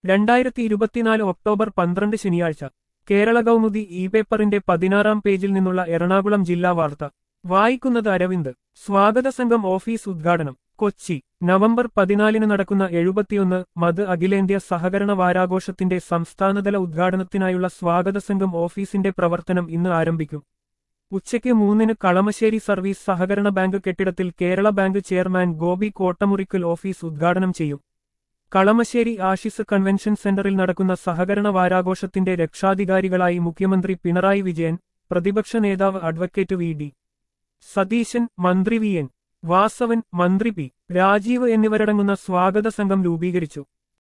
രണ്ടായിരത്തി ഇരുപത്തിനാല് ഒക്ടോബർ പന്ത്രണ്ട് ശനിയാഴ്ച കേരള കൗമുദി ഇ പേപ്പറിന്റെ പതിനാറാം പേജിൽ നിന്നുള്ള എറണാകുളം ജില്ലാ വാർത്ത വായിക്കുന്നത് അരവിന്ദ് സ്വാഗത സംഘം ഓഫീസ് ഉദ്ഘാടനം കൊച്ചി നവംബർ പതിനാലിന് നടക്കുന്ന എഴുപത്തിയൊന്ന് മത് അഖിലേന്ത്യാ സഹകരണ വാരാഘോഷത്തിന്റെ സംസ്ഥാനതല ഉദ്ഘാടനത്തിനായുള്ള സ്വാഗത സംഘം ഓഫീസിന്റെ പ്രവർത്തനം ഇന്ന് ആരംഭിക്കും ഉച്ചയ്ക്ക് മൂന്നിന് കളമശ്ശേരി സർവീസ് സഹകരണ ബാങ്ക് കെട്ടിടത്തിൽ Kerala bank chairman Gopi Kottamurickal office ഉദ്ഘാടനം ചെയ്യും കളമശ്ശേരി ആഷിസ് കൺവെൻഷൻ സെന്ററിൽ നടക്കുന്ന സഹകരണ വാരാഘോഷത്തിന്റെ രക്ഷാധികാരികളായി മുഖ്യമന്ത്രി പിണറായി വിജയൻ പ്രതിപക്ഷ നേതാവ് അഡ്വക്കേറ്റ് വി ഡി സതീശൻ മന്ത്രി വി എൻ വാസവൻ മന്ത്രി പി രാജീവ് എന്നിവരടങ്ങുന്ന സ്വാഗത സംഘം രൂപീകരിച്ചു